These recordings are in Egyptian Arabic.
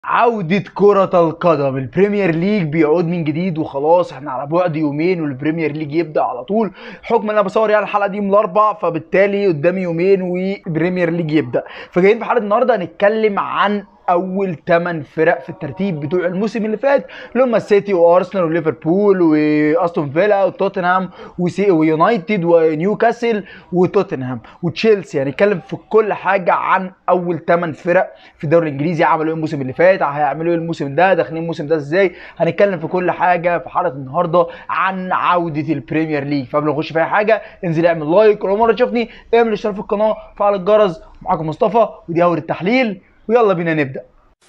عودة كرة القدم البريمير ليج بيعود من جديد وخلاص احنا على بعد يومين والبريمير ليج يبدأ على طول حكم ان انا بصور يعني الحلقة دي من الاربع فبالتالي قدامي يومين والبريمير ليج يبدأ فجايين في حلقة النهاردة هنتكلم عن اول 8 فرق في الترتيب بتوع الموسم اللي فات اللي هم السيتي وارسنال وليفربول واستون فيلا وتوتنهام وسي ويونايتد ونيوكاسل وتوتنهام وتشيلسي هنتكلم في كل حاجه عن اول 8 فرق في الدوري الانجليزي عملوا ايه الموسم اللي فات هيعملوا ايه الموسم ده داخلين الموسم ده ازاي هنتكلم في كل حاجه في حلقه النهارده عن عوده البريمير ليج فقبل ما نخش في اي حاجه انزل اعمل لايك ولو مره تشوفني اعمل اشتراك في القناه وفعل الجرس معاكم مصطفى ودي اول التحليل ويلا بينا نبدا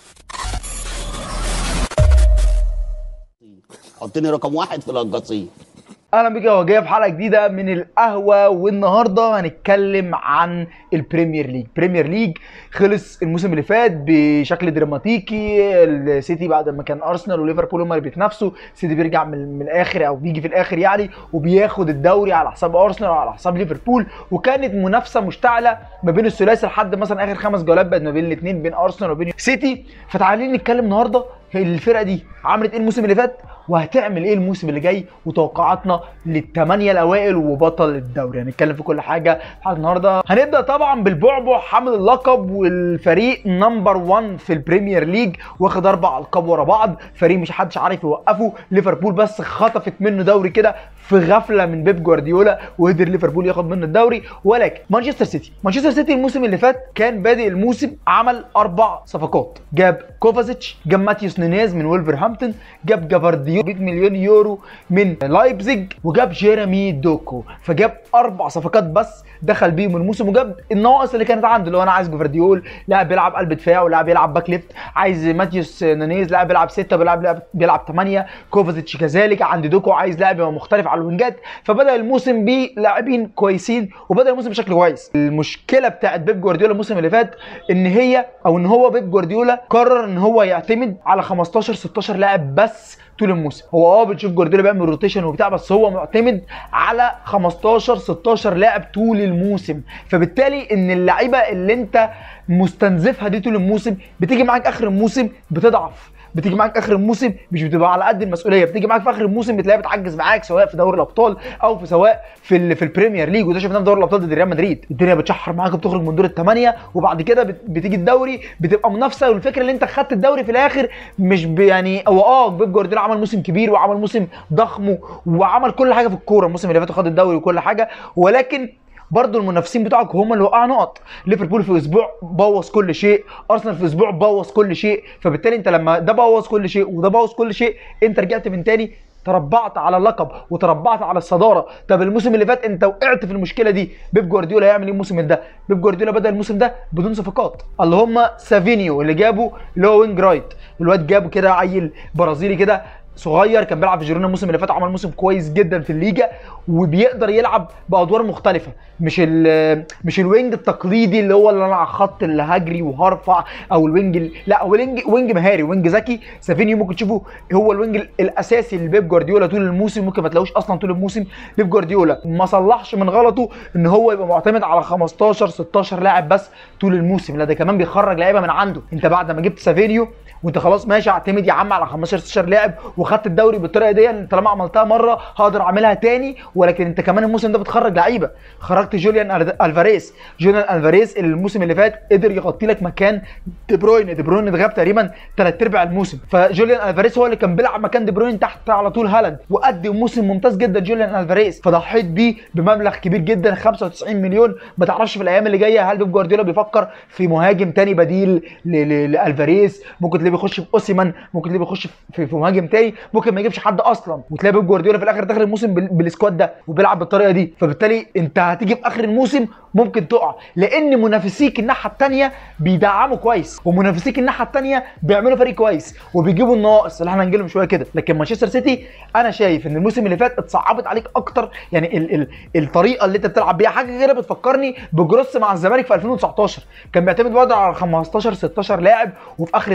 حطني رقم واحد في القصيم اهلا بيك يا وجايه في حلقه جديده من القهوه والنهارده هنتكلم عن البريمير ليج بريمير ليج خلص الموسم اللي فات بشكل دراماتيكي السيتي بعد ما كان ارسنال وليفربول هم اللي بيتنافسوا السيتي بيرجع من, من الاخر او بيجي في الاخر يعني وبياخد الدوري على حساب ارسنال وعلى حساب ليفربول وكانت منافسه مشتعله ما بين الثلاثي لحد مثلا اخر خمس جولات بقت ما بين الاثنين بين ارسنال وبين سيتي فتعالي نتكلم النهارده الفرقه دي عملت ايه الموسم اللي فات وهتعمل ايه الموسم اللي جاي وتوقعاتنا للثمانيه الاوائل وبطل الدوري هنتكلم في كل حاجه في حلقه النهارده هنبدا طبعا بالبعبع حامل اللقب والفريق نمبر 1 في البريمير ليج واخد اربع القاب ورا بعض فريق مش حدش عارف يوقفه ليفربول بس خطفت منه دوري كده في غفله من بيب جوارديولا وقدر ليفربول ياخد منه الدوري ولكن مانشستر سيتي مانشستر سيتي الموسم اللي فات كان بادئ الموسم عمل اربع صفقات جاب كوفازيتش جاب ماتيوس نونيز من ولفرهامبتون جاب جافارديو 100 مليون يورو من لايبزيج وجاب جيرامي دوكو فجاب اربع صفقات بس دخل بيهم الموسم وجاب النواقص اللي كانت عنده اللي هو انا عايز جوفارديول لاعب بيلعب قلب دفاع ولاعب يلعب باك ليفت عايز ماتيوس نونيز لاعب بيلعب 6 بيلعب بيلعب 8 كوفازيتش كذلك عندي دوكو عايز لاعب مختلف على الوينجات فبدا الموسم بلاعبين كويسين وبدا الموسم بشكل كويس المشكله بتاعت بيب جوارديولا الموسم اللي فات ان هي او ان هو بيب جوارديولا قرر ان هو يعتمد على 15 16 لاعب بس طول الموسم هو اه بتشوف جوارديولا بيعمل روتيشن وبتاع بس هو معتمد على 15 16 لاعب طول الموسم فبالتالي ان اللعيبه اللي انت مستنزفها دي طول الموسم بتيجي معاك اخر الموسم بتضعف بتيجي معاك اخر الموسم مش بتبقى على قد المسؤوليه بتيجي معاك في اخر الموسم بتلاقيها بتعجز معاك سواء في دوري الابطال او في سواء في ال في البريمير ليج وده شفناه في دوري الابطال ضد ريال مدريد الدنيا بتشحر معاك بتخرج من دور الثمانيه وبعد كده بت- بتيجي الدوري بتبقى منافسه والفكره اللي انت خدت الدوري في الاخر مش ب- يعني هو اه بيب جوارديولا عمل موسم كبير وعمل موسم ضخم وعمل كل حاجه في الكوره الموسم اللي فات خد الدوري وكل حاجه ولكن برضه المنافسين بتوعك هم اللي وقعوا نقط ليفربول في اسبوع بوظ كل شيء ارسنال في اسبوع بوظ كل شيء فبالتالي انت لما ده بوظ كل شيء وده بوظ كل شيء انت رجعت من تاني تربعت على اللقب وتربعت على الصداره طب الموسم اللي فات انت وقعت في المشكله دي بيب جوارديولا هيعمل ايه الموسم ده بيب جوارديولا بدا الموسم ده بدون صفقات اللي هم سافينيو اللي جابه اللي هو وينج رايت الواد جابه كده عيل برازيلي كده صغير كان بيلعب في جيرونا الموسم اللي فات عمل موسم كويس جدا في الليجا وبيقدر يلعب بادوار مختلفه مش ال مش الوينج التقليدي اللي هو اللي انا على الخط اللي هجري وهرفع او الوينج ال- لا هو وينج وينج مهاري وينج ذكي سافينيو ممكن تشوفه هو الوينج ال- الاساسي لبيب جوارديولا طول الموسم ممكن ما تلاقوش اصلا طول الموسم بيب جوارديولا ما صلحش من غلطه ان هو يبقى معتمد على 15 16 لاعب بس طول الموسم لا ده كمان بيخرج لعيبه من عنده انت بعد ما جبت سافينيو وانت خلاص ماشي اعتمد يا عم على 15 16 لاعب وخدت الدوري بالطريقه دي طالما عملتها مره هقدر اعملها تاني ولكن انت كمان الموسم ده بتخرج لعيبه خرجت جوليان أل- الفاريز جوليان الفاريز اللي الموسم اللي فات قدر يغطي لك مكان دي بروين دي بروين اتغاب تقريبا ثلاث ارباع الموسم فجوليان الفاريز هو اللي كان بيلعب مكان دي بروين تحت على طول هالاند وقدم موسم ممتاز جدا جوليان الفاريز فضحيت بيه بمبلغ كبير جدا 95 مليون ما تعرفش في الايام اللي جايه هل بيب جوارديولا بيفكر في مهاجم تاني بديل ل- ل- لالفاريز ممكن تلاقيه بيخش في اوسيمان ممكن تلاقيه بيخش في, في مهاجم تاني ممكن ما يجيبش حد اصلا وتلاقي بيب جوارديولا في الاخر داخل الموسم بال- بالسكواد ده وبيلعب بالطريقه دي فبالتالي انت هتيجي في اخر الموسم ممكن تقع لان منافسيك الناحيه الثانيه بيدعموا كويس ومنافسيك الناحيه الثانيه بيعملوا فريق كويس وبيجيبوا النواقص اللي احنا هنجيلهم شويه كده لكن مانشستر سيتي انا شايف ان الموسم اللي فات اتصعبت عليك اكتر يعني ال ال الطريقه اللي انت بتلعب بيها حاجه كده بتفكرني بجروس مع الزمالك في 2019 كان بيعتمد برضه على 15 16 لاعب وفي اخر الموسم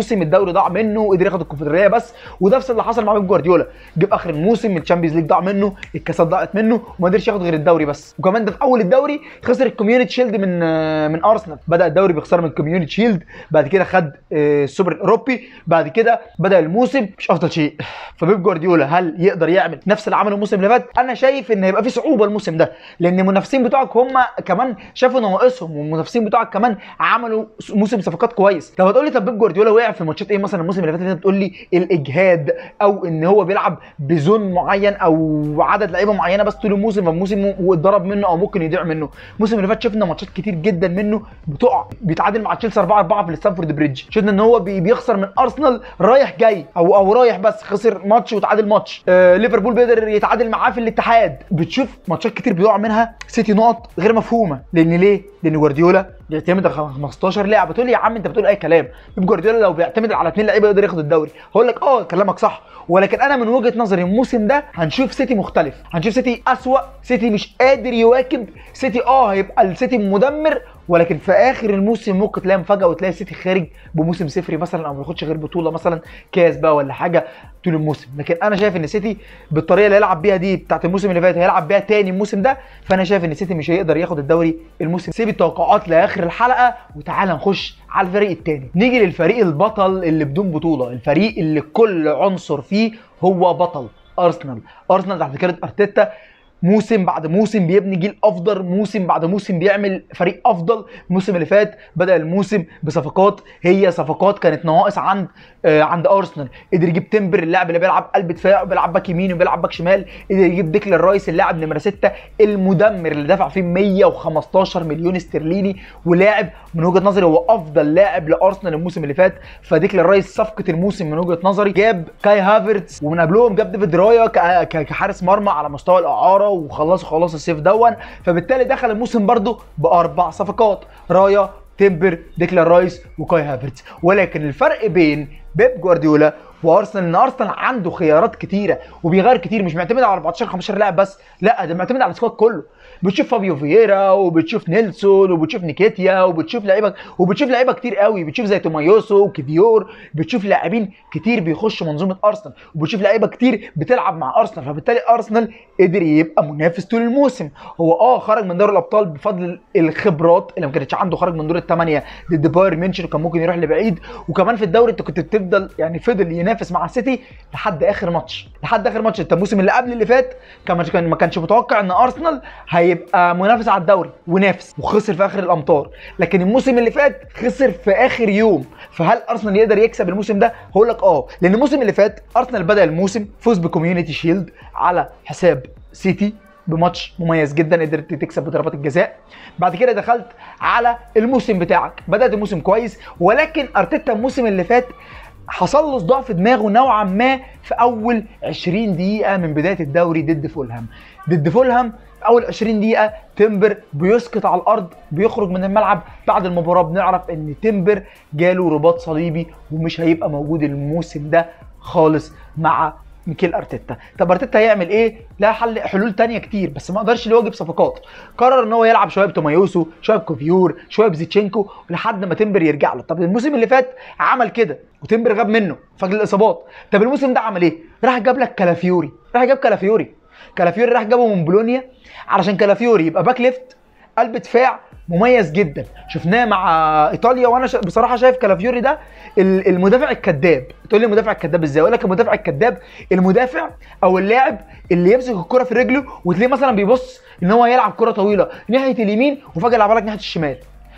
الموسم الدوري ضاع منه وقدر ياخد الكونفدراليه بس وده نفس اللي حصل مع بيب جوارديولا جه في اخر الموسم الشامبيونز ليج ضاع منه الكاسات ضاعت منه وما قدرش ياخد غير الدوري بس وكمان ده في اول الدوري خسر الكوميونتي شيلد من آه، من ارسنال بدا الدوري بيخسر من الكوميونتي شيلد بعد كده خد آه، السوبر الاوروبي بعد كده بدا الموسم مش افضل شيء فبيب جوارديولا هل يقدر يعمل نفس اللي عمله الموسم اللي فات انا شايف ان هيبقى في صعوبه الموسم ده لان المنافسين بتوعك هم كمان شافوا نواقصهم والمنافسين بتوعك كمان عملوا موسم صفقات كويس طب هتقول لي طب بيب جوارديولا وقع في ماتشات ايه مثلا الموسم اللي فات انت بتقول لي الاجهاد او ان هو بيلعب بزون معين او عدد لعيبه معينه بس طول الموسم فالموسم واتضرب منه او ممكن يضيع منه الموسم اللي فات شفنا ماتشات كتير جدا منه بتقع بيتعادل مع تشيلسي 4 4 في الستانفورد بريدج شفنا ان هو بي- بيخسر من ارسنال رايح جاي او او رايح بس خسر ماتش وتعادل ماتش آه ليفربول بيقدر يتعادل معاه في الاتحاد بتشوف ماتشات كتير بيقع منها سيتي نقط غير مفهومه لان ليه لان جوارديولا بيعتمد على 15 لاعب بتقول لي يا عم انت بتقول اي كلام بيب جوارديولا لو بيعتمد على اثنين لعيبه يقدر ياخد الدوري هقول لك اه كلامك صح ولكن انا من وجهه نظري الموسم ده هنشوف سيتي مختلف هنشوف سيتي اسوا سيتي مش قادر يواكب سيتي اه هيبقى السيتي مدمر ولكن في اخر الموسم ممكن تلاقي مفاجاه وتلاقي السيتي خارج بموسم صفري مثلا او ما ياخدش غير بطوله مثلا كاس بقى ولا حاجه طول الموسم لكن انا شايف ان سيتي بالطريقه اللي هيلعب بيها دي بتاعت الموسم اللي فات هيلعب بيها تاني الموسم ده فانا شايف ان سيتي مش هيقدر ياخد الدوري الموسم سيب التوقعات لاخر الحلقه وتعالى نخش على الفريق التاني نيجي للفريق البطل اللي بدون بطوله الفريق اللي كل عنصر فيه هو بطل ارسنال ارسنال تحت فكره ارتيتا موسم بعد موسم بيبني جيل افضل موسم بعد موسم بيعمل فريق افضل الموسم اللي فات بدا الموسم بصفقات هي صفقات كانت نواقص عند آه عند ارسنال قدر يجيب تمبر اللاعب اللي بيلعب قلب دفاع وبيلعب باك يمين وبيلعب باك شمال قدر يجيب ديكلان رايس اللاعب نمره 6 المدمر اللي دفع فيه 115 مليون استرليني ولاعب من وجهه نظري هو افضل لاعب لارسنال الموسم اللي فات فديكلان رايس صفقه الموسم من وجهه نظري جاب كاي هافرتس ومن قبلهم جاب ديفيد رايا ك- ك- كحارس مرمى على مستوى الاعاره وخلصوا خلاص الصيف دون فبالتالي دخل الموسم برده باربع صفقات رايا تمبر ديكلان رايس وكاي هافرتس ولكن الفرق بين بيب جوارديولا وارسنال ان ارسنال عنده خيارات كتيره وبيغير كتير مش معتمد على 14 15 لاعب بس لا ده معتمد على السكواد كله بتشوف فابيو فييرا وبتشوف نيلسون وبتشوف نيكيتيا وبتشوف لعيبه وبتشوف لعيبه كتير قوي بتشوف زي تومايوسو وكيفيور بتشوف لاعبين كتير بيخشوا منظومه ارسنال وبتشوف لعيبه كتير بتلعب مع ارسنال فبالتالي ارسنال قدر يبقى منافس طول الموسم هو اه خرج من دوري الابطال بفضل الخبرات اللي ما كانتش عنده خرج من دور الثمانيه ضد بايرن ميونخ وكان ممكن يروح لبعيد وكمان في الدوري انت كنت بتفضل يعني فضل ينافس مع السيتي لحد اخر ماتش لحد اخر ماتش انت الموسم اللي قبل اللي فات كان كان- ما كانش متوقع ان ارسنال هيبقى منافس على الدوري ونافس وخسر في اخر الامطار لكن الموسم اللي فات خسر في اخر يوم فهل ارسنال يقدر يكسب الموسم ده هقول لك اه لان الموسم اللي فات ارسنال بدا الموسم فوز بكوميونتي شيلد على حساب سيتي بماتش مميز جدا قدرت تكسب بضربات الجزاء بعد كده دخلت على الموسم بتاعك بدات الموسم كويس ولكن ارتيتا الموسم اللي فات حصل له صداع في دماغه نوعا ما في اول 20 دقيقه من بدايه الدوري ضد فولهام ضد فولهام اول 20 دقيقه تمبر بيسقط على الارض بيخرج من الملعب بعد المباراه بنعرف ان تمبر جاله رباط صليبي ومش هيبقى موجود الموسم ده خالص مع ميكيل ارتيتا طب ارتيتا هيعمل ايه لا حل حلول تانية كتير بس ما قدرش يواجه صفقات قرر ان هو يلعب شويه بتومايوسو شويه بكوفيور شويه بزيتشينكو لحد ما تمبر يرجع له طب الموسم اللي فات عمل كده وتمبر غاب منه فجل الاصابات طب الموسم ده عمل ايه راح جاب لك كالافيوري راح جاب كالافيوري كالافيوري راح جابه من بولونيا علشان كالافيوري يبقى باك ليفت قلب دفاع مميز جدا شفناه مع ايطاليا وانا شا... بصراحه شايف كالافيوري ده ال- المدافع الكذاب تقول لي المدافع الكذاب ازاي اقول لك المدافع الكذاب المدافع او اللاعب اللي يمسك الكره في رجله وتلاقيه مثلا بيبص ان هو يلعب كره طويله ناحيه اليمين وفجاه يلعبها لك ناحيه الشمال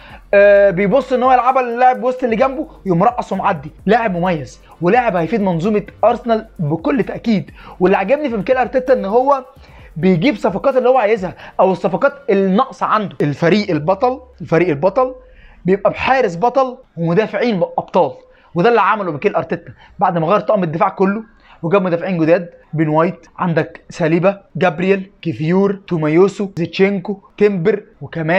آه بيبص ان هو يلعبها للاعب وسط اللي جنبه يقوم مرقص ومعدي لاعب مميز ولاعب هيفيد منظومه ارسنال بكل تاكيد واللي عجبني في ميكيل ارتيتا ان هو بيجيب صفقات اللي هو عايزها او الصفقات الناقصه عنده الفريق البطل الفريق البطل بيبقى بحارس بطل ومدافعين ابطال وده اللي عمله ميكيل ارتيتا بعد ما غير طقم الدفاع كله وجاب مدافعين جداد بين وايت عندك ساليبا جابرييل كيفيور تومايوسو زيتشينكو تمبر وكمان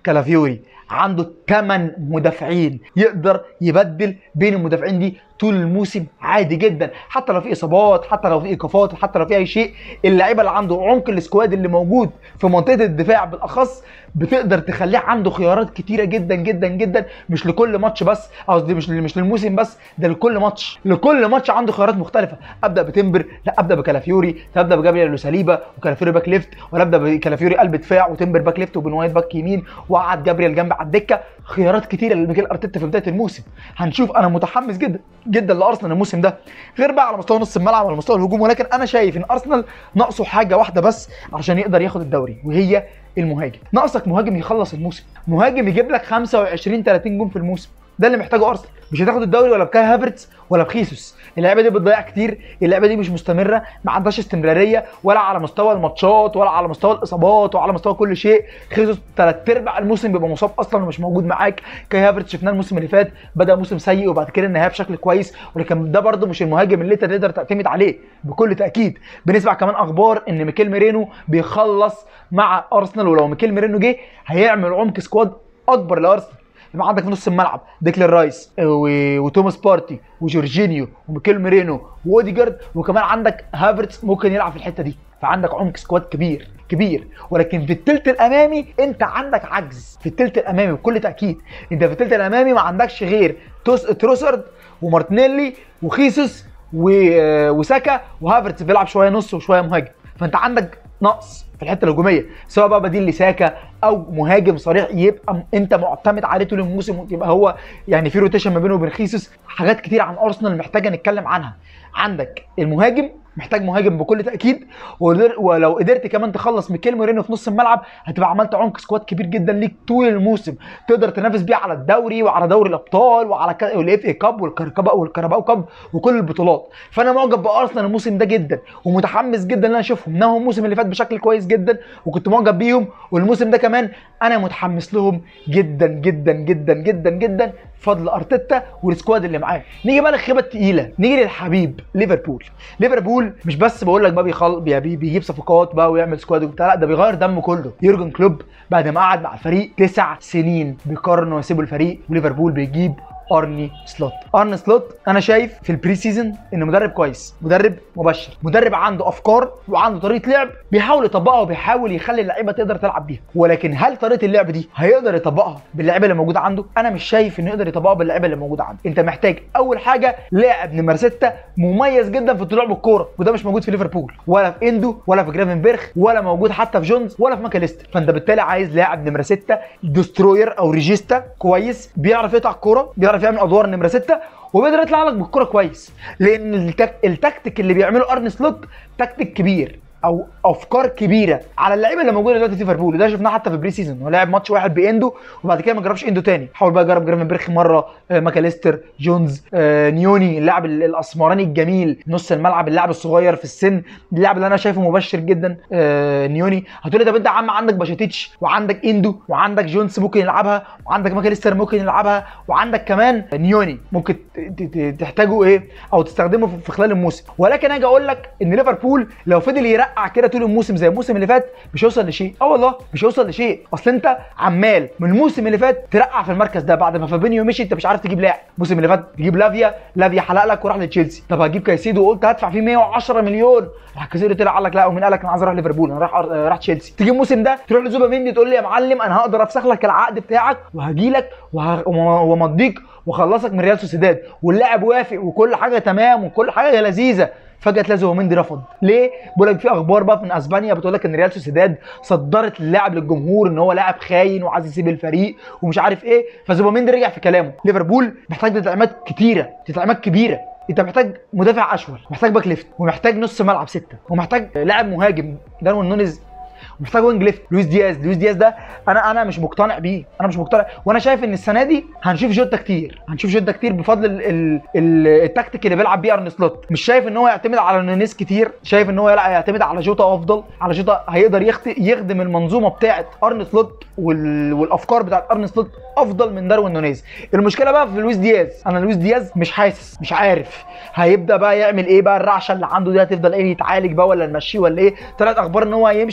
كالافيوري عنده 8 مدافعين يقدر يبدل بين المدافعين دي طول الموسم عادي جدا حتى لو في اصابات حتى لو في ايقافات حتى لو في اي شيء اللعيبه اللي عنده عمق السكواد اللي موجود في منطقه الدفاع بالاخص بتقدر تخليه عنده خيارات كتيره جدا جدا جدا مش لكل ماتش بس قصدي مش مش للموسم بس ده لكل ماتش لكل ماتش عنده خيارات مختلفه ابدا بتمبر لا ابدا بكالافيوري لا ابدا بجابريل لوساليبا وكالافيوري باك ليفت ولا ابدا بكالافيوري قلب دفاع وتمبر باك ليفت وبن وايت باك يمين وقعد جابريل جنب على الدكه خيارات كتيره لميكيل ارتيتا في بدايه الموسم هنشوف انا متحمس جدا جدا لارسنال الموسم ده غير بقى على مستوى نص الملعب وعلى مستوى الهجوم ولكن انا شايف ان ارسنال ناقصه حاجه واحده بس عشان يقدر ياخد الدوري وهي المهاجم ناقصك مهاجم يخلص الموسم مهاجم يجيب لك 25 30 جون في الموسم ده اللي محتاجه ارسنال مش هتاخد الدوري ولا بكاي هافرتس ولا بخيسوس اللعيبه دي بتضيع كتير اللعيبه دي مش مستمره ما عندهاش استمراريه ولا على مستوى الماتشات ولا على مستوى الاصابات ولا على مستوى كل شيء خيسوس ثلاث ارباع الموسم بيبقى مصاب اصلا ومش موجود معاك كاي هافرتس شفناه الموسم اللي فات بدا موسم سيء وبعد كده النهايه بشكل كويس ولكن ده برده مش المهاجم اللي انت تقدر تعتمد عليه بكل تاكيد بنسمع كمان اخبار ان ميكيل ميرينو بيخلص مع ارسنال ولو ميكيل ميرينو جه هيعمل عمق سكواد اكبر لارسنال يبقى عندك في نص الملعب ديكلان رايس و... وتوماس بارتي وجورجينيو وميكيل ميرينو واوديجارد وكمان عندك هافرتس ممكن يلعب في الحته دي فعندك عمق سكواد كبير كبير ولكن في الثلث الامامي انت عندك عجز في الثلث الامامي بكل تاكيد انت في الثلث الامامي ما عندكش غير توس... تروسرد ومارتينيلي وخيسوس و... وساكا وهافرتس بيلعب شويه نص وشويه مهاجم فانت عندك نقص في الحته الهجوميه سواء بقى بديل لساكا او مهاجم صريح يبقى م- انت معتمد عليه طول الموسم وتبقى هو يعني في روتيشن ما بينه وبين خيسوس حاجات كتير عن ارسنال محتاجه نتكلم عنها عندك المهاجم محتاج مهاجم بكل تاكيد ودر- ولو قدرت كمان تخلص ميكيل مورينو في نص الملعب هتبقى عملت عمق سكواد كبير جدا ليك طول الموسم تقدر تنافس بيه على الدوري وعلى دوري الابطال وعلى الاف اي كاب والكركباء والكرباو كاب وكل البطولات فانا معجب بارسنال الموسم ده جدا ومتحمس جدا ان انا اشوفهم انهم الموسم اللي فات بشكل كويس جدا وكنت معجب بيهم والموسم ده كمان انا متحمس لهم جدا جدا جدا جدا جدا فضل ارتيتا والسكواد اللي معاه نيجي بقى للخيبه التقيله نيجي للحبيب ليفربول ليفربول مش بس بقول لك بقى بيخل... بي- بي- بيجيب صفقات بقى ويعمل سكواد وبتاع لا ده بيغير دمه كله يورجن كلوب بعد ما قعد مع الفريق تسع سنين بيقرر انه يسيب الفريق وليفربول بيجيب ارني سلوت ارني سلوت انا شايف في البري سيزون انه مدرب كويس مدرب مبشر مدرب عنده افكار وعنده طريقه لعب بيحاول يطبقها وبيحاول يخلي اللعيبه تقدر تلعب بيها ولكن هل طريقه اللعب دي هيقدر يطبقها باللعيبه اللي موجوده عنده انا مش شايف انه يقدر يطبقها باللعيبه اللي موجوده عنده انت محتاج اول حاجه لاعب نمره 6 مميز جدا في الطلوع بالكوره وده مش موجود في ليفربول ولا في اندو ولا في جرافنبرخ ولا موجود حتى في جونز ولا في ماكاليستر فانت بالتالي عايز لاعب نمره 6 دستروير او ريجيستا كويس بيعرف يقطع الكوره بيعرف يعمل ادوار نمره 6 وبيقدر يطلع لك بالكوره كويس لان التك... التكتيك اللي بيعمله ارن سلوت تكتيك كبير او افكار كبيره على اللعيبه اللي موجوده دلوقتي في ليفربول وده شفناه حتى في بري سيزون هو لعب ماتش واحد باندو وبعد كده ما جربش اندو تاني حاول بقى يجرب جرافنبرخ مره آه، ماكاليستر جونز آه، نيوني اللاعب ال- الاسمراني الجميل نص الملعب اللاعب الصغير في السن اللاعب اللي انا شايفه مبشر جدا آه، نيوني هتقول لي طب انت يا عم عندك باشيتيتش وعندك اندو وعندك جونز ممكن يلعبها وعندك ماكاليستر ممكن يلعبها وعندك كمان نيوني ممكن ت- ت- ت- تحتاجه ايه او تستخدمه في- في خلال الموسم ولكن اجي اقول لك ان ليفربول لو فضل يرقع كده طول الموسم زي الموسم اللي فات مش هيوصل لشيء اه والله مش هيوصل لشيء اصل انت عمال من الموسم اللي فات ترقع في المركز ده بعد ما فابينيو مشي انت مش عارف تجيب لاعب الموسم اللي فات تجيب لافيا لافيا حلق لك وراح لتشيلسي طب هجيب كايسيدو وقلت هدفع فيه 110 مليون راح كايسيدو طلع قال لك لا ومين قال لك انا عايز اروح ليفربول انا راح راح تشيلسي تيجي الموسم ده تروح لزوبا ميندي تقول لي يا معلم انا هقدر افسخ لك العقد بتاعك وهجي لك وه- وامضيك واخلصك من ريال سوسيداد واللاعب وافق وكل حاجه تمام وكل حاجه لذيذه فجاه تلاقي زوباميندي رفض ليه بقول لك في اخبار بقى من اسبانيا بتقول لك ان ريال سوسيداد صدرت اللاعب للجمهور ان هو لاعب خاين وعايز يسيب الفريق ومش عارف ايه فزوباميندي رجع في كلامه ليفربول محتاج تدعيمات كتيره تدعيمات كبيره انت محتاج مدافع اشول محتاج باك ليفت ومحتاج نص ملعب سته ومحتاج لاعب مهاجم داروين نونيز ومحتاج وينج ليفت لويس دياز لويس دياز ده انا انا مش مقتنع بيه انا مش مقتنع وانا شايف ان السنه دي هنشوف جوتا كتير هنشوف جوتا كتير بفضل ال ال ال التكتيك اللي بيلعب بيه ارن سلوت مش شايف ان هو يعتمد على نونيز كتير شايف ان هو لا يعتمد على جوتا افضل على جوتا هيقدر يخت- يخدم المنظومه بتاعه ارن سلوت وال والافكار بتاعه ارن سلوت افضل من داروين نونيز المشكله بقى في لويس دياز انا لويس دياز مش حاسس مش عارف هيبدا بقى يعمل ايه بقى الرعشه اللي عنده دي هتفضل ايه يتعالج بقى ولا نمشيه ولا ايه طلعت اخبار ان هو هيمشي وليفربول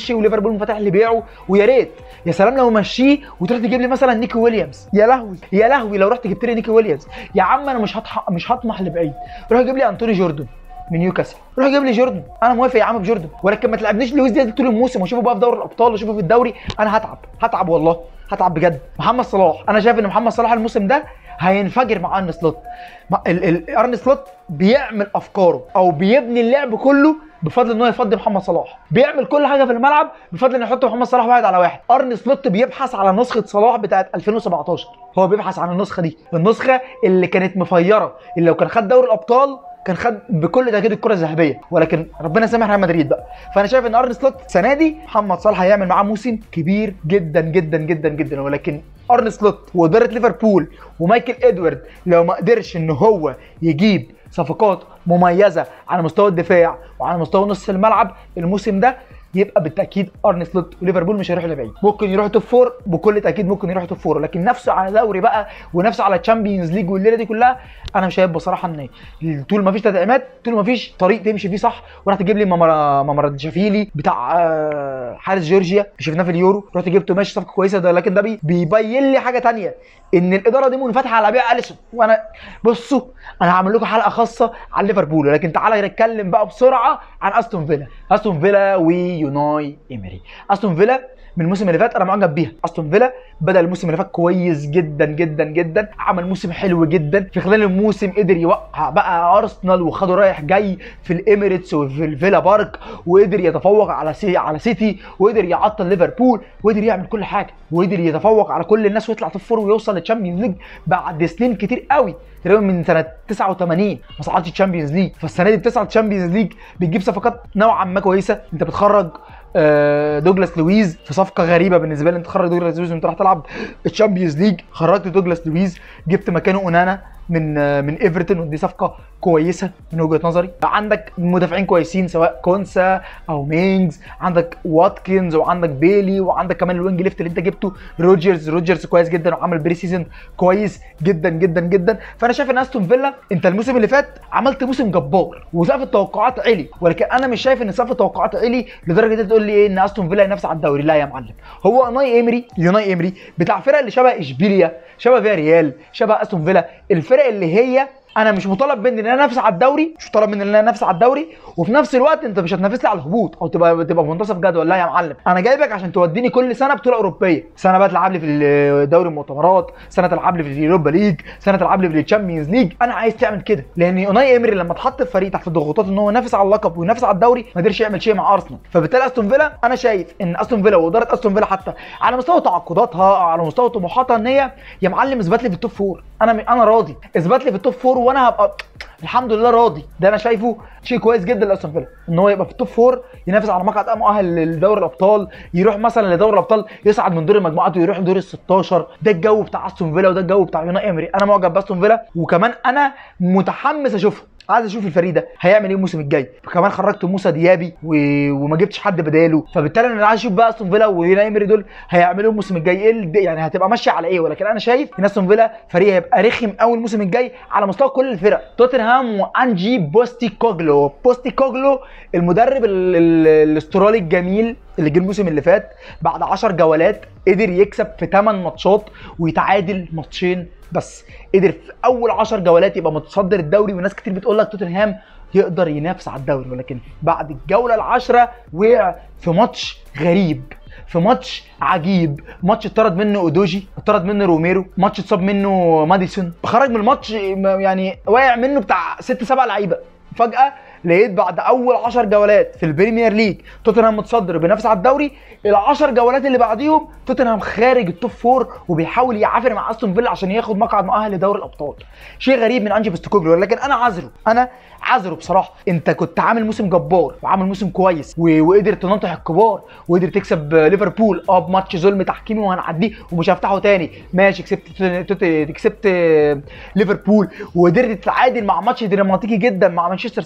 ليفربول فاتح لي بيعه ويا ريت يا سلام لو مشيه وتروح تجيب لي مثلا نيكي ويليامز يا لهوي يا لهوي لو رحت جبت لي نيكي ويليامز يا عم انا مش هطح مش هطمح لبعيد روح جيب لي انتوني جوردن من نيوكاسل روح جيب لي جوردن انا موافق يا عم بجوردن ولكن ما تلعبنيش لويس دياز طول الموسم واشوفه بقى في دوري الابطال واشوفه في الدوري انا هتعب هتعب والله هتعب بجد محمد صلاح انا شايف ان محمد صلاح الموسم ده هينفجر مع ارن سلوت مع- ال- ال- ارن سلوت بيعمل افكاره او بيبني اللعب كله بفضل ان هو يفضي محمد صلاح بيعمل كل حاجه في الملعب بفضل ان يحط محمد صلاح واحد على واحد ارن سلوت بيبحث على نسخه صلاح بتاعت 2017 هو بيبحث عن النسخه دي النسخه اللي كانت مفيره اللي لو كان خد دوري الابطال كان خد بكل تاكيد الكره الذهبيه ولكن ربنا سامح ريال مدريد بقى فانا شايف ان ارن سلوت السنه دي محمد صلاح هيعمل معاه موسم كبير جدا جدا جدا جدا ولكن ارن سلوت واداره ليفربول ومايكل ادوارد لو ما قدرش ان هو يجيب صفقات مميزه على مستوى الدفاع وعلى مستوى نص الملعب الموسم ده يبقى بالتاكيد ارن سلوت وليفربول مش هيروحوا لبعيد ممكن يروحوا توب فور بكل تاكيد ممكن يروحوا توب فور لكن نفسه على دوري بقى ونفسه على تشامبيونز ليج والليله دي كلها انا مش شايف بصراحه ان طول ما فيش تدعيمات طول ما فيش طريق تمشي فيه صح وراح تجيب لي مامرا مامرادشافيلي بتاع آه، حارس جورجيا شفناه في اليورو رحت جبته ماشي صفقه كويسه ده لكن ده بي- بيبين لي حاجه تانية ان الاداره دي منفتحه على بيع اليسون وانا بصوا انا هعمل لكم حلقه خاصه عن ليفربول ولكن تعالى نتكلم بقى بسرعه عن استون فيلا استون فيلا ويوناي ايمري استون فيلا من الموسم اللي فات انا معجب بيها استون فيلا بدا الموسم اللي فات كويس جدا جدا جدا عمل موسم حلو جدا في خلال الموسم قدر يوقع بقى ارسنال وخده رايح جاي في الاميريتس وفي الفيلا بارك وقدر يتفوق على سي على سيتي وقدر يعطل ليفربول وقدر يعمل كل حاجه وقدر يتفوق على كل الناس ويطلع توب فور ويوصل للتشامبيونز ليج بعد سنين كتير قوي تقريبا من سنه 89 ما صعدش تشامبيونز ليج فالسنه دي بتصعد تشامبيونز ليج بتجيب صفقات نوعا ما كويسه انت بتخرج آه، دوجلاس لويز في صفقه غريبه بالنسبه لي انت تخرج دوجلاس لويز وانت راح تلعب الشامبيونز ليج خرجت دوجلاس لويز جبت مكانه اونانا من آه، من ايفرتون ودي صفقه كويسه من وجهه نظري عندك مدافعين كويسين سواء كونسا او مينجز عندك واتكنز وعندك بيلي وعندك كمان الوينج ليفت اللي انت جبته روجرز روجرز كويس جدا وعمل بري سيزون كويس جدا جدا جدا فانا شايف ان استون فيلا انت الموسم اللي فات عملت موسم جبار وسقف التوقعات عالي ولكن انا مش شايف ان سقف التوقعات عالي لدرجه انت تقول لي ايه ان استون فيلا ينافس على الدوري لا يا معلم هو ناي ايمري يوناي ايمري بتاع الفرق اللي شبه اشبيليا شبه فيا ريال شبه استون فيلا الفرق اللي هي انا مش مطالب مني ان انا انافس على الدوري مش مطالب مني ان انا انافس على الدوري وفي نفس الوقت انت مش هتنافس لي على الهبوط او تبقى تبقى في منتصف جدول لا يا معلم انا جايبك عشان توديني كل سنه بطوله اوروبيه سنه بقى تلعب لي في دوري المؤتمرات سنه تلعب لي في اليوروبا ليج سنه تلعب لي في الشامبيونز ليج انا عايز تعمل كده لان اوناي ايمري لما اتحط في فريق تحت الضغوطات ان هو ينافس على اللقب وينافس على الدوري ما قدرش يعمل شيء مع ارسنال فبالتالي استون فيلا انا شايف ان استون فيلا واداره استون فيلا حتى على مستوى تعاقداتها على مستوى طموحاتها ان هي يا معلم اثبت لي في التوب فور انا انا راضي اثبت لي في التوب فور وانا هبقى الحمد لله راضي ده انا شايفه شيء كويس جدا لاستون فيلا ان هو يبقى في التوب فور ينافس على مقعد مؤهل لدوري الابطال يروح مثلا لدوري الابطال يصعد من دور المجموعات ويروح لدور ال 16 ده الجو بتاع استون فيلا وده الجو بتاع يوناي امري انا معجب باستون فيلا وكمان انا متحمس اشوفها عايز اشوف الفريق ده هيعمل ايه الموسم الجاي كمان خرجت موسى ديابي و... وما جبتش حد بداله فبالتالي انا عايز اشوف بقى استون فيلا ويوناي امري دول هيعملوا ايه الموسم الجاي ايه الد- يعني هتبقى ماشيه على ايه ولكن انا شايف ان استون فيلا فريق هيبقى رخم قوي الموسم الجاي على مستوى كل الفرق توتنهام وانجي بوستي كوجلو بوستي كوجلو المدرب ال- ال- الاسترالي الجميل اللي جه الموسم اللي فات بعد 10 جولات قدر يكسب في 8 ماتشات ويتعادل ماتشين بس قدر في اول 10 جولات يبقى متصدر الدوري وناس كتير بتقول لك توتنهام يقدر ينافس على الدوري ولكن بعد الجوله العاشره وقع في ماتش غريب في ماتش عجيب ماتش اتطرد منه اودوجي اتطرد منه روميرو ماتش اتصاب منه ماديسون خرج من الماتش م- يعني واقع منه بتاع ست سبع لعيبه فجاه لقيت بعد اول 10 جولات في البريمير ليج توتنهام متصدر بينافس على الدوري ال 10 جولات اللي بعديهم توتنهام خارج التوب فور وبيحاول يعافر مع استون فيلا عشان ياخد مقعد مؤهل لدوري الابطال شيء غريب من انجي بوستوكوجلو لكن انا عذره انا عذره بصراحه انت كنت عامل موسم جبار وعامل موسم كويس و- وقدر تناطح الكبار وقدر تكسب ليفربول اه بماتش ظلم تحكيمي وهنعديه ومش هفتحه تاني ماشي كسبت توت- توت- كسبت ليفربول وقدرت تتعادل مع ماتش دراماتيكي جدا مع مانشستر سيتي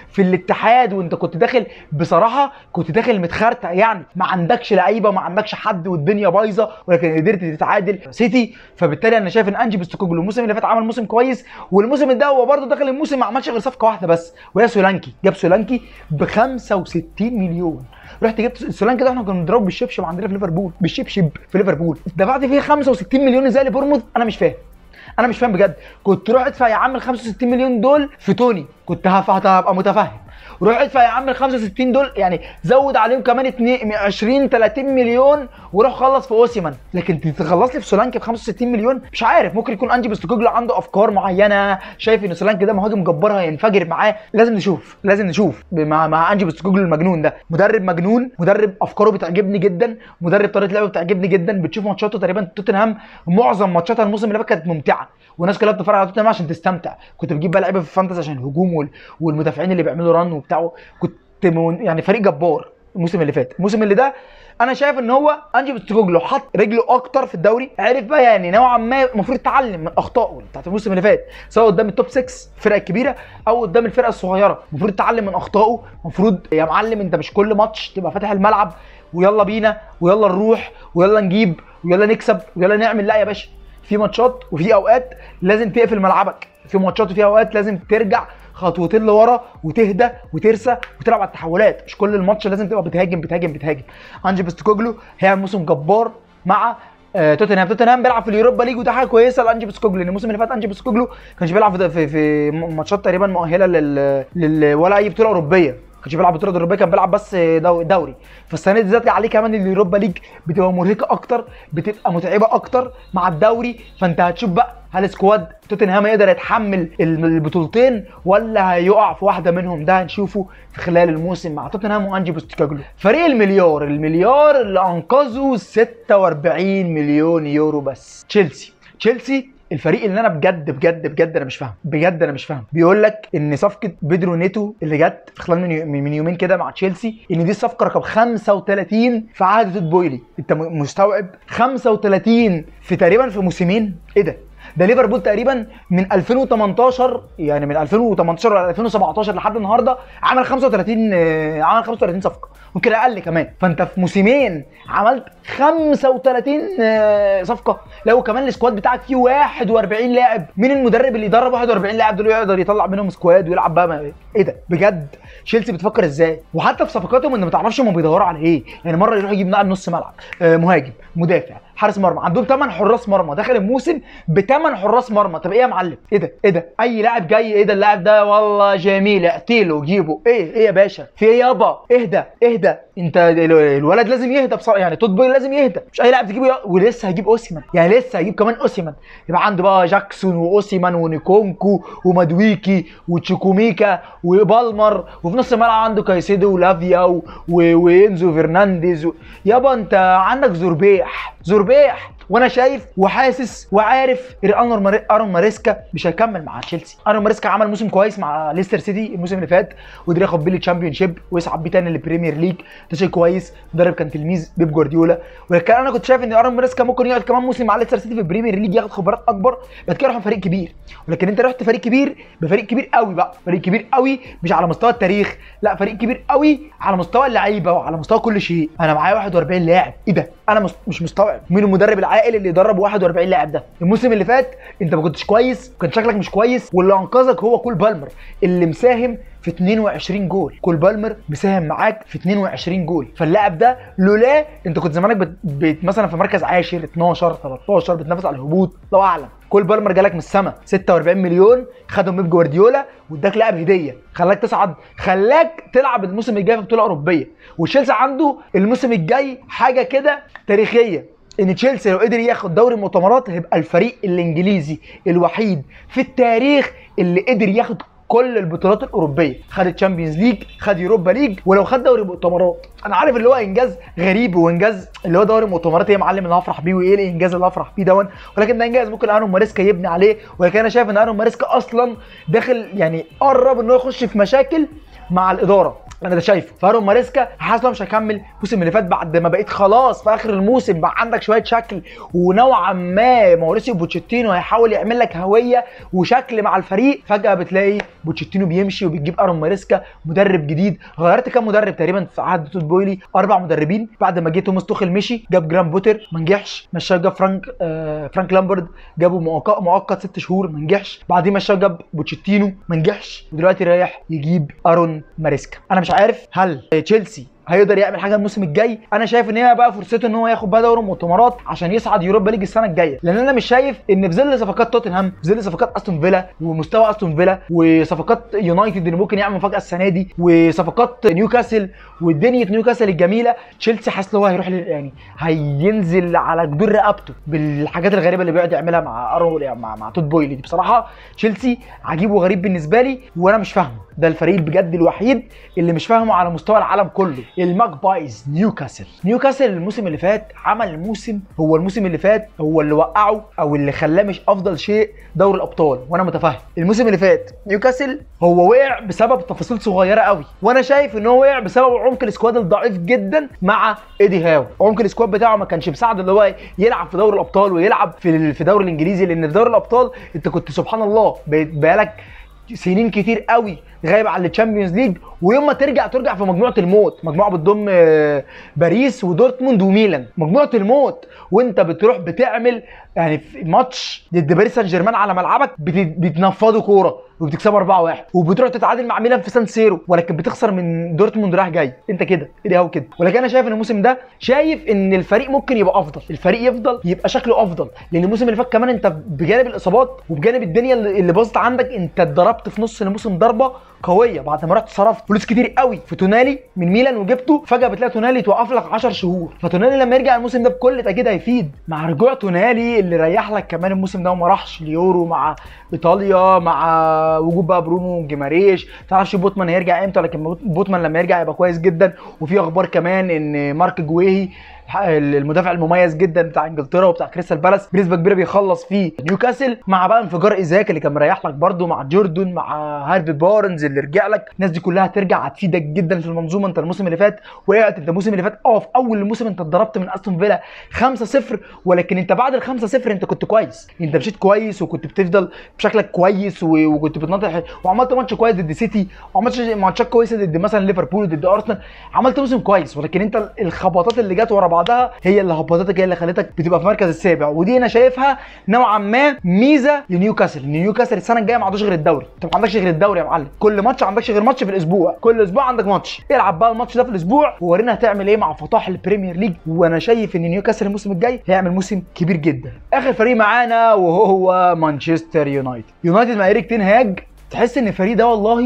في الاتحاد وانت كنت داخل بصراحه كنت داخل متخرتع يعني ما عندكش لعيبه ما عندكش حد والدنيا بايظه ولكن قدرت تتعادل سيتي فبالتالي انا شايف ان انجي بوستوكوجلو الموسم اللي فات عمل موسم كويس والموسم ده هو برضه داخل الموسم ما عملش غير صفقه واحده بس وهي سولانكي جاب سولانكي ب 65 مليون رحت جبت سولانكي ده احنا كنا بنضربه بالشبشب عندنا في ليفربول بالشبشب في ليفربول دفعت فيه 65 مليون ازاي لبورموث انا مش فاهم انا مش فاهم بجد كنت روح ادفع يا عم ال 65 مليون دول في توني كنت هف- هبقى متفهم روح ادفع يا عم ال 65 دول يعني زود عليهم كمان 2 20 30 مليون وروح خلص في اوسيمان لكن تخلص لي في سولانكي ب 65 مليون مش عارف ممكن يكون انجي بوستوكوجلو عنده افكار معينه شايف ان سولانكي ده مهاجم جبار هينفجر معاه لازم نشوف لازم نشوف مع مع انجي بوستوكوجلو المجنون ده مدرب مجنون مدرب افكاره بتعجبني جدا مدرب طريقه لعبه بتعجبني جدا بتشوف ماتشاته تقريبا توتنهام معظم ماتشاتها الموسم اللي فات كانت ممتعه والناس كلها بتتفرج على توتنهام عشان تستمتع كنت بتجيب بقى لعيبه في الفانتسي عشان الهجوم وال- والمدافعين اللي بيعملوا رن وبتاع كنت مون- يعني فريق جبار الموسم اللي فات الموسم اللي ده انا شايف ان هو انجي بوستوكوجلو حط رجله اكتر في الدوري عرف بقى يعني نوعا ما المفروض يتعلم من اخطائه بتاعت الموسم اللي فات سواء قدام التوب 6 الفرق الكبيره او قدام الفرقه الصغيره المفروض يتعلم من اخطائه المفروض يا معلم انت مش كل ماتش تبقى فاتح الملعب ويلا بينا ويلا نروح ويلا نجيب ويلا نكسب ويلا نعمل لا يا باشا في ماتشات وفي اوقات لازم تقفل ملعبك في ماتشات وفي اوقات لازم ترجع خطوتين لورا وتهدى وترسى وتلعب على التحولات مش كل الماتش لازم تبقى بتهاجم بتهاجم بتهاجم انجي بوستوكوجلو هيعمل موسم جبار مع آه، توتنهام توتنهام بيلعب في اليوروبا ليج وده حاجه كويسه لانجي بوستوكوجلو لان الموسم اللي فات انجي بوستوكوجلو كانش بيلعب في في, في ماتشات تقريبا مؤهله لل, لل ولا اي بطوله اوروبيه كانش بيلعب بطوله اوروبيه كان بيلعب بس دو- دوري فالسنه دي زاد عليه كمان اليوروبا ليج بتبقى مرهقه اكتر بتبقى متعبه اكتر مع الدوري فانت هتشوف بقى هل سكواد توتنهام يقدر يتحمل البطولتين ولا هيقع في واحده منهم ده هنشوفه في خلال الموسم مع توتنهام وانجي بوستوكوجلو فريق المليار المليار اللي انقذه 46 مليون يورو بس تشيلسي تشيلسي الفريق اللي انا بجد بجد بجد انا مش فاهم بجد انا مش فاهم بيقول لك ان صفقه بيدرو نيتو اللي جت في خلال من يو- من يومين كده مع تشيلسي ان دي الصفقه رقم 35 في عهد توت بويلي انت م- مستوعب 35 في تقريبا في موسمين ايه ده ده ليفربول تقريبا من 2018 يعني من 2018 ل 2017 لحد النهارده عمل 35 آه، عمل 35 صفقه ممكن اقل كمان فانت في موسمين عملت 35 آه، صفقه لو كمان السكواد بتاعك فيه 41 لاعب مين المدرب اللي يدرب 41 لاعب دول يقدر يطلع منهم سكواد ويلعب بقى ما- ايه ده بجد تشيلسي بتفكر ازاي وحتى في صفقاتهم انت ما تعرفش هم بيدوروا على ايه يعني مره يروح يجيب لاعب نص ملعب آه، مهاجم مدافع حارس مرمى عندهم 8 حراس مرمى داخل الموسم بثمان حراس مرمى طب ايه يا معلم ايه ده ايه ده اي لاعب جاي ايه ده اللاعب ده والله جميل اقتله جيبه ايه ايه يا باشا في ايه يابا اهدى اهدى انت ال- الولد لازم يهدى بصراحه يعني توت بوي لازم يهدى مش اي لاعب تجيبه ي- ولسه هيجيب اوسيمان يعني لسه هيجيب كمان اوسيمان يبقى عنده بقى جاكسون واوسيمان ونيكونكو ومادويكي وتشيكوميكا وبالمر وفي نص الملعب عنده كايسيدو ولافيا و... و... وينزو فرنانديز و... يابا انت عندك زربيح زربيح وانا شايف وحاسس وعارف ان ارون ماري- ارون ماريسكا مش هيكمل مع تشيلسي ارون ماريسكا عمل موسم كويس مع ليستر سيتي الموسم اللي فات وقدر ياخد بيه الشامبيون شيب ويصعد بيه تاني للبريمير ليج ده شيء كويس مدرب كان تلميذ بيب جوارديولا ولكن انا كنت شايف ان ارون ماريسكا ممكن يقعد كمان موسم مع ليستر سيتي في البريمير ليج ياخد خبرات اكبر بعد كده يروح فريق كبير ولكن انت رحت فريق كبير بفريق كبير قوي بقى فريق كبير قوي مش على مستوى التاريخ لا فريق كبير قوي على مستوى اللعيبه وعلى مستوى كل شيء انا معايا 41 لاعب ايه ده انا مس- مش مستوعب مين المدرب العاقل اللي يدرب 41 لاعب ده الموسم اللي فات انت ما كنتش كويس وكان شكلك مش كويس واللي انقذك هو كول بالمر اللي مساهم في 22 جول كول بالمر مساهم معاك في 22 جول فاللاعب ده لولا انت كنت زمانك بت... بت... مثلا في مركز عاشر 12 13 بتنافس على الهبوط الله اعلم كول بالمر جالك من السما 46 مليون خدهم بيب جوارديولا واداك لاعب هديه خلاك تصعد خلاك تلعب الموسم الجاي في بطوله اوروبيه وتشيلسي عنده الموسم الجاي حاجه كده تاريخيه ان تشيلسي لو قدر ياخد دوري المؤتمرات هيبقى الفريق الانجليزي الوحيد في التاريخ اللي قدر ياخد كل البطولات الاوروبيه خد الشامبيونز ليج خد يوروبا ليج ولو خد دوري المؤتمرات انا عارف اللي هو انجاز غريب وانجاز اللي هو دوري المؤتمرات ايه يا معلم اللي هفرح بيه وايه الانجاز اللي هفرح بيه دون ولكن ده انجاز ممكن ارون ماريسكا يبني عليه ولكن انا شايف ان ارون ماريسكا اصلا داخل يعني قرب ان هو يخش في مشاكل مع الاداره انا ده شايفه فارون ماريسكا حاسس إن هو مش هيكمل الموسم اللي فات بعد ما بقيت خلاص في اخر الموسم بقى عندك شويه شكل ونوعا ما ماوريسيو بوتشيتينو هيحاول يعمل لك هويه وشكل مع الفريق فجاه بتلاقي بوتشيتينو بيمشي وبتجيب ارون ماريسكا مدرب جديد غيرت كام مدرب تقريبا في عهد توت بويلي اربع مدربين بعد ما جه توماس توخيل مشي جاب جرام بوتر ما نجحش مشاه جاب فرانك آه فرانك لامبرد جابه مؤقت مؤقت ست شهور ما نجحش بعدين مشاه جاب بوتشيتينو ما نجحش ودلوقتي رايح يجيب ارون ماريسكا انا مش عارف هل تشيلسي هيقدر يعمل حاجه الموسم الجاي انا شايف ان هي بقى فرصته ان هو ياخد بقى دوري المؤتمرات عشان يصعد يوروبا ليج السنه الجايه لان انا مش شايف ان في ظل صفقات توتنهام في ظل صفقات استون فيلا ومستوى استون فيلا وصفقات يونايتد اللي ممكن يعمل مفاجاه السنه دي وصفقات نيوكاسل ودنيا نيوكاسل الجميله تشيلسي حاسس ان هو هيروح لل- يعني هينزل على جدور رقبته بالحاجات الغريبه اللي بيقعد يعملها مع ارو يعني مع, مع توت بويلي دي بصراحه تشيلسي عجيب وغريب بالنسبه لي وانا مش فاهمه ده الفريق بجد الوحيد اللي مش فاهمه على مستوى العالم كله الماكبايز نيوكاسل نيوكاسل الموسم اللي فات عمل الموسم هو الموسم اللي فات هو اللي وقعه او اللي خلاه مش افضل شيء دوري الابطال وانا متفاهم الموسم اللي فات نيوكاسل هو وقع بسبب تفاصيل صغيره قوي وانا شايف ان هو وقع بسبب عمق السكواد الضعيف جدا مع ايدي هاو عمق السكواد بتاعه ما كانش مساعد اللي هو يلعب في دوري الابطال ويلعب في في الدوري الانجليزي لان في دوري الابطال انت كنت سبحان الله بقيت- بقالك سنين كتير قوي غايب عن الشامبيونز ليج ويوم ما ترجع ترجع في مجموعه الموت مجموعه بتضم آه، باريس ودورتموند وميلان مجموعه الموت وانت بتروح بتعمل يعني في ماتش ضد باريس سان جيرمان على ملعبك بت- بتنفضوا كوره وبتكسبوا 4-1 وبتروح تتعادل مع ميلان في سان سيرو ولكن بتخسر من دورتموند رايح جاي انت كده ايه هو كده ولكن انا شايف ان الموسم ده شايف ان الفريق ممكن يبقى افضل الفريق يفضل يبقى شكله افضل لان الموسم اللي فات كمان انت بجانب الاصابات وبجانب الدنيا اللي اللي باظت عندك انت اتضربت في نص الموسم ضربه قويه بعد ما رحت صرفت فلوس كتير قوي في تونالي من ميلان وجبته فجاه بتلاقي تونالي توقف لك 10 شهور فتونالي لما يرجع الموسم ده بكل تاكيد هيفيد مع رجوع تونالي اللي ريح لك كمان الموسم ده وما راحش اليورو مع ايطاليا مع وجود بقى برونو جيماريش تعرفش بوتمان هيرجع امتى لكن بوتمان لما يرجع يبقى كويس جدا وفي اخبار كمان ان مارك جويهي المدافع المميز جدا بتاع انجلترا وبتاع كريستال بالاس بنسبه كبيره بيخلص في نيوكاسل مع بقى انفجار ايزاك اللي كان مريح لك برده مع جوردن مع هارفي بارنز اللي رجع لك الناس دي كلها هترجع هتفيدك جدا في المنظومه انت الموسم اللي فات وقعت انت الموسم اللي فات اه في اول الموسم انت اتضربت من استون فيلا 5-0 ولكن انت بعد ال 5-0 انت كنت كويس انت مشيت كويس وكنت بتفضل بشكلك كويس و- وكنت بتناطح وعملت ماتش كويس ضد سيتي وعملت ماتشات كويسه ضد مثلا ليفربول ضد ارسنال عملت موسم كويس ولكن انت الخبطات اللي جت ورا بعضها هي اللي هبطتك هي اللي خلتك بتبقى في المركز السابع ودي انا شايفها نوعا ما ميزه لنيوكاسل نيوكاسل السنه الجايه ما عندوش غير الدوري انت ما عندكش غير الدوري يا معلم كل ماتش عندكش غير ماتش في الاسبوع كل اسبوع عندك ماتش العب بقى الماتش ده في الاسبوع وورينا هتعمل ايه مع فطاح البريمير ليج وانا شايف ان نيوكاسل الموسم الجاي هيعمل موسم كبير جدا اخر فريق معانا وهو مانشستر يونايتد يونايتد مع ايريك تين هاج تحس ان الفريق ده والله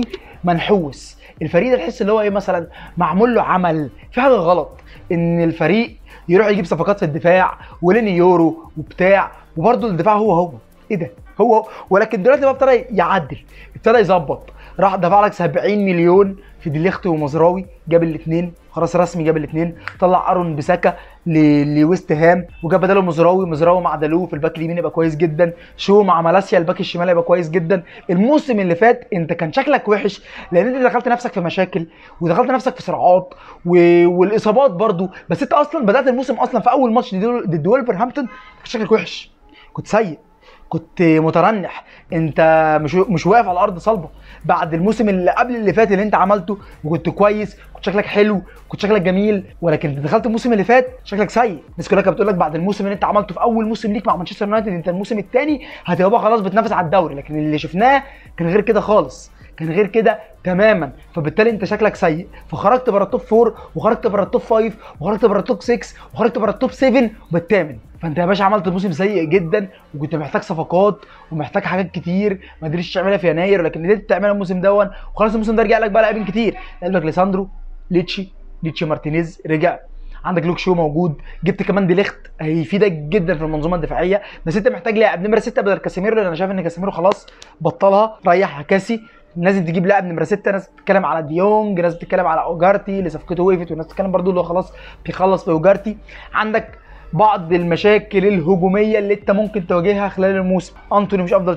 منحوس الفريق ده تحس اللي هو ايه مثلا معمول له عمل في حاجه غلط ان الفريق يروح يجيب صفقات في الدفاع وليني يورو وبتاع وبرده الدفاع هو هو ايه ده هو هو ولكن دلوقتي بقى ابتدى يعدل ابتدى يظبط راح دفع لك 70 مليون في ديليخت ومزراوي جاب الاثنين خلاص رسمي جاب الاثنين طلع ارون بساكا ل- لويست هام وجاب بداله مزراوي مزراوي مع دالو في الباك اليمين يبقى كويس جدا شو مع مالاسيا الباك الشمال يبقى كويس جدا الموسم اللي فات انت كان شكلك وحش لان انت دخلت نفسك في مشاكل ودخلت نفسك في صراعات و... والاصابات برضو بس انت اصلا بدات الموسم اصلا في اول ماتش ضد ضد ولفرهامبتون كان شكلك وحش كنت سيء كنت مترنح انت مش مش واقف على الارض صلبه بعد الموسم اللي قبل اللي فات اللي انت عملته وكنت كويس كنت شكلك حلو كنت شكلك جميل ولكن انت دخلت الموسم اللي فات شكلك سيء الناس كلها كانت بتقول لك بعد الموسم اللي انت عملته في اول موسم ليك مع مانشستر يونايتد انت الموسم الثاني هتبقى بقى خلاص بتنافس على الدوري لكن اللي شفناه كان غير كده خالص كان غير كده تماما فبالتالي انت شكلك سيء فخرجت بره التوب 4 وخرجت بره التوب 5 وخرجت بره التوب 6 وخرجت بره التوب 7 وبالثامن فانت يا باشا عملت موسم سيء جدا وكنت محتاج صفقات ومحتاج حاجات كتير ما قدرتش تعملها في يناير لكن قدرت تعملها الموسم دون وخلاص الموسم ده رجع لك بقى لاعبين كتير قلبك ليساندرو ليتشي ليتشي مارتينيز رجع عندك لوك شو موجود جبت كمان ديليخت هيفيدك جدا في المنظومه الدفاعيه بس انت محتاج لاعب نمره 6 بدل كاسيميرو لان انا شايف ان كاسيميرو خلاص بطلها ريح كاسي لازم تجيب لاعب نمره 6 ناس بتتكلم على ديونج ناس بتتكلم على اوجارتي اللي صفقته وقفت وناس بتتكلم برضو اللي هو خلاص بيخلص في اوجارتي عندك بعض المشاكل الهجوميه اللي انت ممكن تواجهها خلال الموسم انتوني مش افضل شيء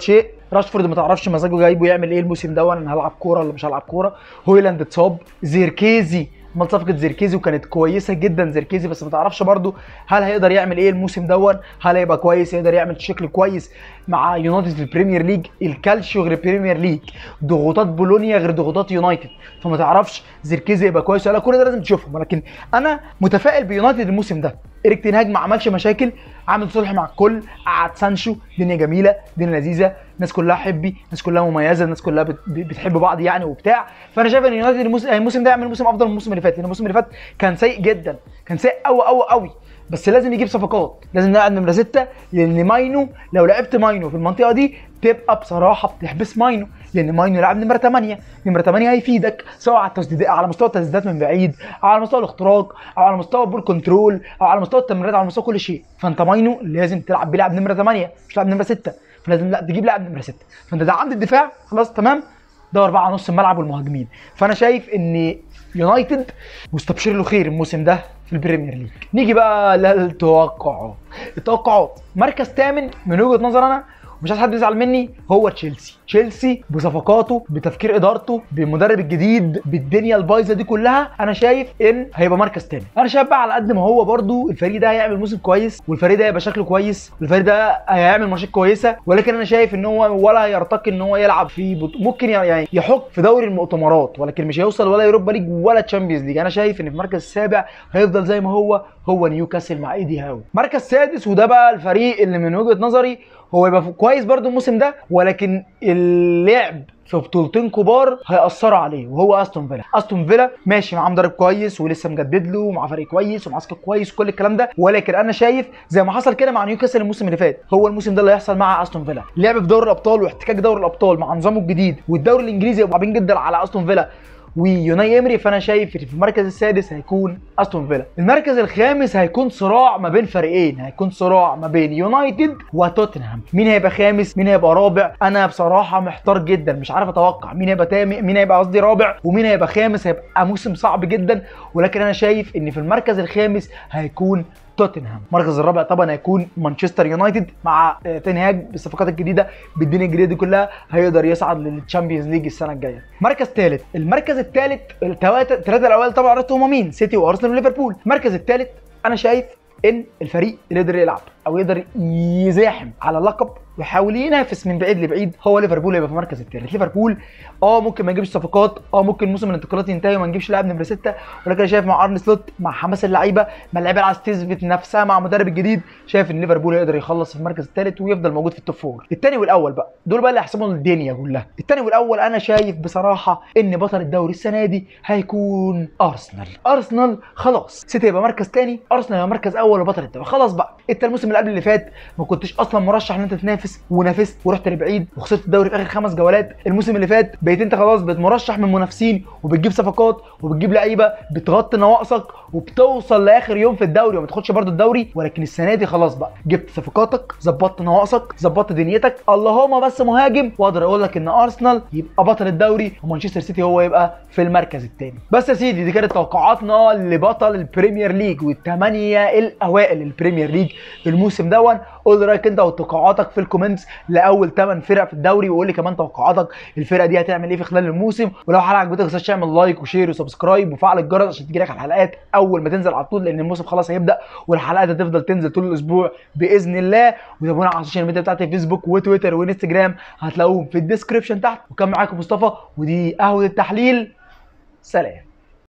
راشفورد ما تعرفش مزاجه جايبه يعمل ايه الموسم ده انا هلعب كوره ولا مش هلعب كوره هويلاند اتصاب زيركيزي امال صفقه زيركيزي وكانت كويسه جدا زيركيزي بس ما تعرفش برضو هل هيقدر يعمل ايه الموسم دون هل هيبقى كويس يقدر يعمل شكل كويس مع يونايتد في البريمير ليج الكالشيو غير البريمير ليج ضغوطات بولونيا غير ضغوطات يونايتد فما تعرفش زيركيزي يبقى كويس ولا كل ده لازم تشوفهم ولكن انا متفائل بيونايتد الموسم ده ايريك تنهاج ما عملش مشاكل عامل صلح مع الكل قعد سانشو الدنيا جميله الدنيا لذيذه الناس كلها حبي الناس كلها مميزه الناس كلها بت- بتحب بعض يعني وبتاع فانا شايف ان يونايتد الموسم, الموسم ده يعمل موسم افضل من الموسم اللي فات لان الموسم اللي فات كان سيء جدا كان سيء قوي قوي قوي بس لازم يجيب صفقات لازم نلعب نمره سته لان ماينو لو لعبت ماينو في المنطقه دي تبقى بصراحه بتحبس ماينو لان ماينو يلعب نمره 8 نمره 8 هيفيدك سواء على التسديدات على مستوى التسديدات من بعيد او على مستوى الاختراق او على مستوى البول كنترول او على مستوى التمريرات على مستوى كل شيء فانت ماينو لازم تلعب بيلعب نمره 8 مش تلعب نمره 6 فلازم لا تجيب لاعب نمره 6 فانت ده عند الدفاع خلاص تمام ده اربعه نص الملعب والمهاجمين فانا شايف ان يونايتد مستبشر له خير الموسم ده في البريمير ليج نيجي بقى للتوقعات التوقعات مركز ثامن من وجهه نظر انا مش عايز حد يزعل مني هو تشيلسي تشيلسي بصفقاته بتفكير ادارته بالمدرب الجديد بالدنيا البايظه دي كلها انا شايف ان هيبقى مركز تاني انا شايف بقى على قد ما هو برضو الفريق ده هيعمل موسم كويس والفريق ده هيبقى شكله كويس والفريق ده هيعمل ماتشات كويسه ولكن انا شايف ان هو ولا يرتقي ان هو يلعب في بط... ممكن يعني يحك في دوري المؤتمرات ولكن مش هيوصل ولا يوروبا ليج ولا تشامبيونز ليج انا شايف ان في المركز السابع هيفضل زي ما هو هو نيوكاسل مع ايدي هاو مركز سادس وده بقى الفريق اللي من وجهه نظري هو يبقى كويس برضو الموسم ده ولكن اللعب في بطولتين كبار هيأثروا عليه وهو استون فيلا استون فيلا ماشي معاه مدرب كويس ولسه مجدد له ومعاه فريق كويس ومعسكر كويس وكل الكلام ده ولكن انا شايف زي ما حصل كده مع نيوكاسل الموسم اللي فات هو الموسم ده اللي هيحصل مع استون فيلا لعب في دوري الابطال واحتكاك دوري الابطال مع نظامه الجديد والدوري الانجليزي هيبقوا صعبين جدا على استون فيلا ويوناي امري فانا شايف في المركز السادس هيكون استون فيلا المركز الخامس هيكون صراع ما بين فريقين هيكون صراع ما بين يونايتد وتوتنهام مين هيبقى خامس مين هيبقى رابع انا بصراحه محتار جدا مش عارف اتوقع مين هيبقى تامي مين هيبقى قصدي رابع ومين هيبقى خامس هيبقى موسم صعب جدا ولكن انا شايف ان في المركز الخامس هيكون توتنهام المركز الرابع طبعا هيكون مانشستر يونايتد مع آه، تنهاج بالصفقات الجديده بالدنيا الجديده دي كلها هيقدر يصعد للتشامبيونز ليج السنه الجايه مركز ثالث المركز الثالث الثلاثه الاوائل طبعا عرفتوا هم مين سيتي وارسنال وليفربول المركز الثالث انا شايف ان الفريق اللي يقدر يلعب او يقدر يزاحم على اللقب ويحاول ينافس من بعيد لبعيد هو ليفربول هيبقى في المركز الثالث ليفربول اه ممكن ما يجيبش صفقات اه ممكن موسم الانتقالات ينتهي وما نجيبش لاعب نمره سته ولكن انا شايف مع ارن سلوت مع حماس اللعيبه مع اللعيبه اللي عايز تثبت نفسها مع مدرب الجديد شايف ان ليفربول يقدر يخلص في المركز الثالث ويفضل موجود في التوب فور الثاني والاول بقى دول بقى اللي هيحسموا الدنيا كلها الثاني والاول انا شايف بصراحه ان بطل الدوري السنه دي هيكون ارسنال ارسنال خلاص سيتي يبقى مركز ثاني ارسنال يبقى مركز اول وبطل الدوري خلاص بقى انت الموسم اللي قبل اللي فات ما كنتش اصلا مرشح ان انت تنافس ونافست ورحت لبعيد وخسرت الدوري في اخر خمس جولات الموسم اللي فات بقيت انت خلاص بقيت مرشح من منافسين وبتجيب صفقات وبتجيب لعيبه بتغطي نواقصك وبتوصل لاخر يوم في الدوري وما تاخدش برضو الدوري ولكن السنه دي خلاص بقى جبت صفقاتك ظبطت نواقصك ظبطت دنيتك اللهم بس مهاجم واقدر اقول لك ان ارسنال يبقى بطل الدوري ومانشستر سيتي هو يبقى في المركز الثاني بس يا سيدي دي كانت توقعاتنا لبطل البريمير ليج والثمانيه الاوائل للبريمير ليج الموسم دون قول لي رايك انت وتوقعاتك في الكومنتس لاول 8 فرق في الدوري وقول لي كمان توقعاتك الفرقه دي هتعمل ايه في خلال الموسم ولو الحلقه عجبتك ما تنساش تعمل لايك وشير وسبسكرايب وفعل الجرس عشان تجيلك الحلقات اول ما تنزل على طول لان الموسم خلاص هيبدا والحلقات هتفضل تنزل طول الاسبوع باذن الله وتابعونا على السوشيال ميديا بتاعتي فيسبوك وتويتر وانستجرام هتلاقوهم في الديسكربشن تحت وكان معاكم مصطفى ودي قهوه التحليل سلام